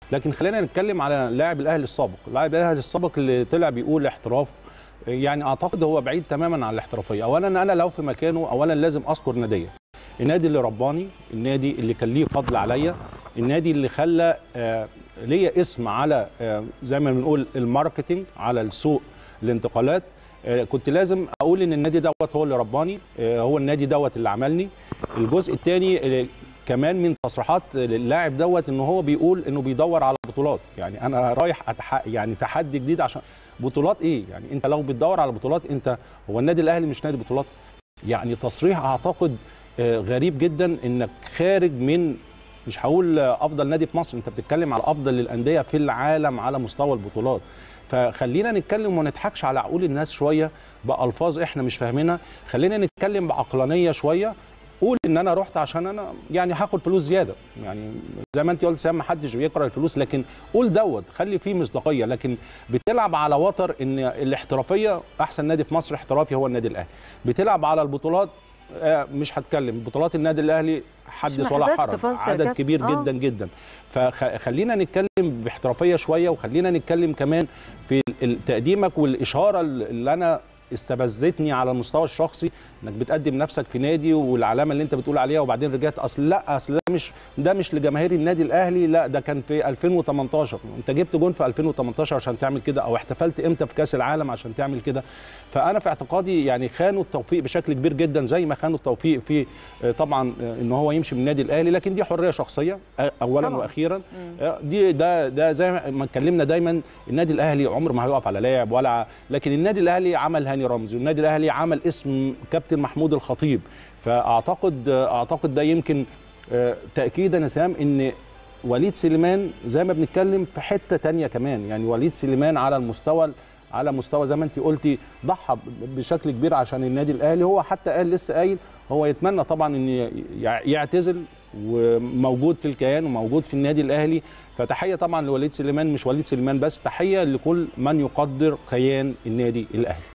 لكن خلينا نتكلم على لاعب الاهلي السابق لاعب الاهلي السابق اللي طلع بيقول احتراف يعني اعتقد هو بعيد تماما عن الاحترافيه اولا انا لو في مكانه اولا لازم اذكر ناديه النادي اللي رباني النادي اللي كان ليه فضل عليا النادي اللي خلى آه ليا اسم على آه زي ما بنقول الماركتينج على السوق الانتقالات آه كنت لازم اقول ان النادي دوت هو اللي رباني آه هو النادي دوت اللي عملني الجزء الثاني كمان من تصريحات اللاعب دوت ان هو بيقول انه بيدور على بطولات يعني انا رايح أتح... يعني تحدي جديد عشان بطولات ايه يعني انت لو بتدور على بطولات انت هو النادي الاهلي مش نادي بطولات يعني تصريح اعتقد غريب جدا انك خارج من مش هقول افضل نادي في مصر انت بتتكلم على افضل الانديه في العالم على مستوى البطولات فخلينا نتكلم وما نضحكش على عقول الناس شويه بالفاظ احنا مش فاهمينها خلينا نتكلم بعقلانيه شويه قول ان انا رحت عشان انا يعني هاخد فلوس زياده يعني زي ما انت قلت سام ما حدش بيكره الفلوس لكن قول دوت خلي فيه مصداقيه لكن بتلعب على وتر ان الاحترافيه احسن نادي في مصر احترافي هو النادي الاهلي بتلعب على البطولات مش هتكلم بطولات النادي الاهلي حدث ولا حرج عدد كبير آه. جدا جدا فخلينا نتكلم باحترافيه شويه وخلينا نتكلم كمان في تقديمك والاشاره اللي انا استفزتني على المستوى الشخصي انك بتقدم نفسك في نادي والعلامه اللي انت بتقول عليها وبعدين رجعت اصل لا اصل ده مش ده مش لجماهير النادي الاهلي لا ده كان في 2018 انت جبت جون في 2018 عشان تعمل كده او احتفلت امتى في كاس العالم عشان تعمل كده فانا في اعتقادي يعني خانوا التوفيق بشكل كبير جدا زي ما خانوا التوفيق في طبعا ان هو يمشي من النادي الاهلي لكن دي حريه شخصيه اولا طبعا. واخيرا دي ده ده زي ما اتكلمنا دايما النادي الاهلي عمر ما هيقف على لاعب ولا لكن النادي الاهلي عمل هاني رمزي والنادي الاهلي عمل اسم كابتن محمود الخطيب فاعتقد اعتقد ده يمكن تاكيدا يا سام ان وليد سليمان زي ما بنتكلم في حته تانية كمان يعني وليد سليمان على المستوى على مستوى زي ما انت قلتي ضحى بشكل كبير عشان النادي الاهلي هو حتى قال لسه قايل هو يتمنى طبعا ان يعتزل وموجود في الكيان وموجود في النادي الاهلي فتحيه طبعا لوليد سليمان مش وليد سليمان بس تحيه لكل من يقدر كيان النادي الاهلي